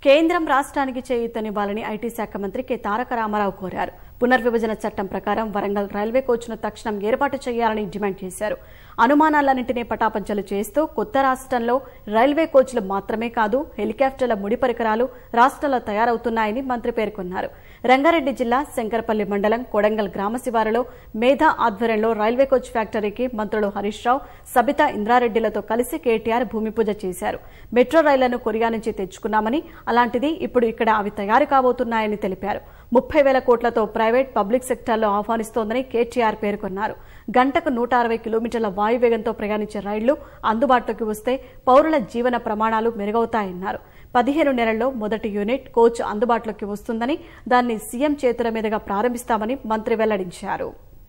కేంద్రం రాష్ట్రానికి చేయూతనివ్వాలని ఐటీ శాఖ మంత్రి కె తారక రామారావు కోరారు పునర్విభజన చట్టం ప్రకారం వరంగల్ రైల్వే కోచ్ను తక్షణం ఏర్పాటు చేయాలని డిమాండ్ చేశారు అనుమానాలన్నింటినీ పటాపంచలు చేస్తూ కొత్త రాష్ట్రంలో రైల్వే కోచ్లు మాత్రమే కాదు హెలికాప్టర్ల ముడి పరికరాలు రాష్ట్రంలో తయారవుతున్నాయని మంత్రి పేర్కొన్నారు రంగారెడ్డి జిల్లా శంకరపల్లి మండలం కొడంగల్ గ్రామ శివారులో మేధా ఆధ్వర్యంలో రైల్వే కోచ్ ఫ్యాక్టరీకి మంత్రులు హరీష్ రావు సబితా ఇంద్రారెడ్డిలతో కలిసి కేటీఆర్ భూమి పూజ చేశారు మెట్రో రైళ్లను కొరియా నుంచి తెచ్చుకున్నామని అలాంటిది ఇప్పుడు ఇక్కడ అవి తయారు కాబోతున్నాయని తెలిపారు ముప్పై వేల కోట్లతో ప్రైవేట్ పబ్లిక్ సెక్టార్లో ఆహ్వానిస్తోందని కేటీఆర్ పేర్కొన్నారు గంటకు నూట అరవై కిలోమీటర్ల వాయువేగంతో ప్రయాణించే రైళ్లు అందుబాటులోకి వస్తే పౌరుల జీవన ప్రమాణాలు మెరుగవుతాయన్నారు పదిహేను నెలల్లో మొదటి యూనిట్ కోచ్ అందుబాటులోకి వస్తుందని దాన్ని సీఎం చేతుల మీదుగా ప్రారంభిస్తామని మంత్రి వెల్లడించారు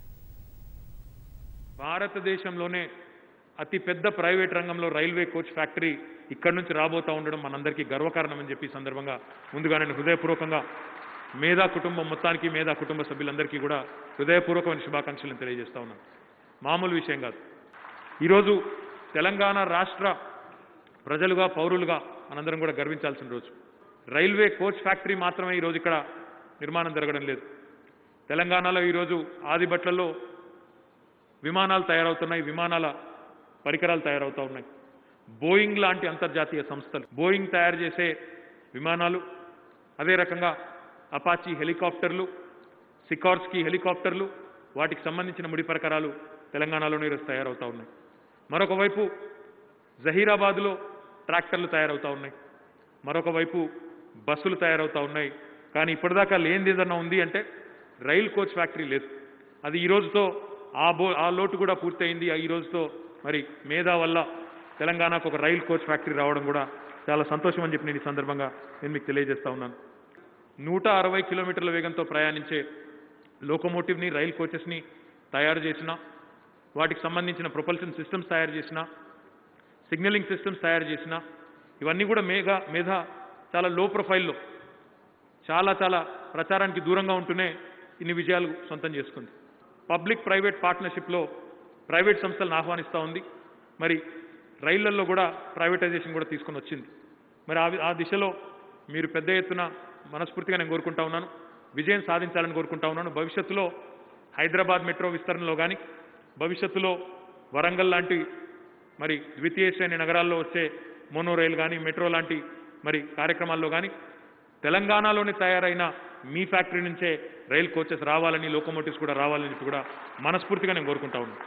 భారతదేశంలోనే అతి పెద్ద ప్రైవేట్ రంగంలో రైల్వే కోచ్ ఫ్యాక్టరీ ఇక్కడి నుంచి రాబోతా ఉండడం మనందరికీ గర్వకారణం అని చెప్పి ఈ సందర్భంగా ముందుగా నేను హృదయపూర్వకంగా మేధా కుటుంబం మొత్తానికి మేధా కుటుంబ సభ్యులందరికీ కూడా హృదయపూర్వకమైన శుభాకాంక్షలను తెలియజేస్తా ఉన్నాను మామూలు విషయం కాదు ఈరోజు తెలంగాణ రాష్ట్ర ప్రజలుగా పౌరులుగా మనందరం కూడా గర్వించాల్సిన రోజు రైల్వే కోచ్ ఫ్యాక్టరీ మాత్రమే ఈరోజు ఇక్కడ నిర్మాణం జరగడం లేదు తెలంగాణలో ఈరోజు ఆదిబట్లలో విమానాలు తయారవుతున్నాయి విమానాల పరికరాలు తయారవుతూ ఉన్నాయి బోయింగ్ లాంటి అంతర్జాతీయ సంస్థలు బోయింగ్ తయారు చేసే విమానాలు అదే రకంగా అపాచీ హెలికాప్టర్లు సికార్స్కి హెలికాప్టర్లు వాటికి సంబంధించిన ముడి పరికరాలు తెలంగాణలోనే ఈరోజు తయారవుతూ ఉన్నాయి మరొక వైపు జహీరాబాద్లో ట్రాక్టర్లు తయారవుతూ ఉన్నాయి మరొక వైపు బస్సులు తయారవుతూ ఉన్నాయి కానీ ఇప్పటిదాకా లేనిది ఏదన్నా ఉంది అంటే రైల్ కోచ్ ఫ్యాక్టరీ లేదు అది ఈ రోజుతో ఆ బో ఆ లోటు కూడా పూర్తయింది ఈ రోజుతో మరి మేధా వల్ల తెలంగాణకు ఒక రైల్ కోచ్ ఫ్యాక్టరీ రావడం కూడా చాలా సంతోషం అని చెప్పి నేను ఈ సందర్భంగా నేను మీకు తెలియజేస్తా ఉన్నాను నూట అరవై కిలోమీటర్ల వేగంతో ప్రయాణించే లోకోమోటివ్ని రైల్ కోచెస్ని తయారు చేసిన వాటికి సంబంధించిన ప్రొపల్షన్ సిస్టమ్స్ తయారు చేసిన సిగ్నలింగ్ సిస్టమ్స్ తయారు చేసిన ఇవన్నీ కూడా మేఘ మేధ చాలా లో ప్రొఫైల్లో చాలా చాలా ప్రచారానికి దూరంగా ఉంటూనే ఇన్ని విజయాలు సొంతం చేసుకుంది పబ్లిక్ ప్రైవేట్ పార్ట్నర్షిప్లో ప్రైవేట్ సంస్థలను ఆహ్వానిస్తూ ఉంది మరి రైళ్లలో కూడా ప్రైవేటైజేషన్ కూడా తీసుకొని వచ్చింది మరి ఆ వి- ఆ దిశలో మీరు పెద్ద ఎత్తున మనస్ఫూర్తిగా నేను కోరుకుంటా ఉన్నాను విజయం సాధించాలని కోరుకుంటా ఉన్నాను భవిష్యత్తులో హైదరాబాద్ మెట్రో విస్తరణలో కానీ భవిష్యత్తులో వరంగల్ లాంటి మరి ద్వితీయ శ్రేణి నగరాల్లో వచ్చే మోనో రైలు కానీ మెట్రో లాంటి మరి కార్యక్రమాల్లో కానీ తెలంగాణలోనే తయారైన మీ ఫ్యాక్టరీ నుంచే రైల్ కోచెస్ రావాలని లోకోమోటివ్స్ కూడా రావాలని చెప్పి కూడా మనస్ఫూర్తిగా నేను కోరుకుంటా ఉన్నాను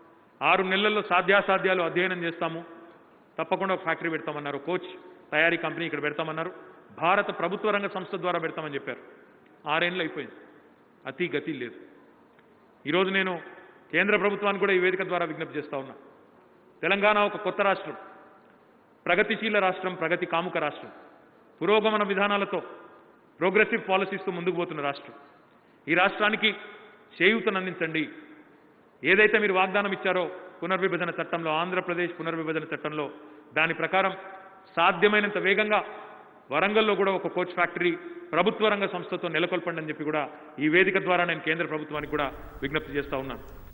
ఆరు నెలల్లో సాధ్యాసాధ్యాలు అధ్యయనం చేస్తాము తప్పకుండా ఒక ఫ్యాక్టరీ పెడతామన్నారు కోచ్ తయారీ కంపెనీ ఇక్కడ పెడతామన్నారు భారత ప్రభుత్వ రంగ సంస్థ ద్వారా పెడతామని చెప్పారు ఆరేళ్ళు అయిపోయింది అతి గతి లేదు ఈరోజు నేను కేంద్ర ప్రభుత్వానికి కూడా ఈ వేదిక ద్వారా విజ్ఞప్తి చేస్తా ఉన్నా తెలంగాణ ఒక కొత్త రాష్ట్రం ప్రగతిశీల రాష్ట్రం ప్రగతి కాముక రాష్ట్రం పురోగమన విధానాలతో ప్రోగ్రెసివ్ పాలసీస్తో ముందుకు పోతున్న రాష్ట్రం ఈ రాష్ట్రానికి చేయూతను అందించండి ఏదైతే మీరు వాగ్దానం ఇచ్చారో పునర్విభజన చట్టంలో ఆంధ్రప్రదేశ్ పునర్విభజన చట్టంలో దాని ప్రకారం సాధ్యమైనంత వేగంగా వరంగల్లో కూడా ఒక కోచ్ ఫ్యాక్టరీ ప్రభుత్వ రంగ సంస్థతో నెలకొల్పండి అని చెప్పి కూడా ఈ వేదిక ద్వారా నేను కేంద్ర ప్రభుత్వానికి కూడా విజ్ఞప్తి చేస్తా ఉన్నాను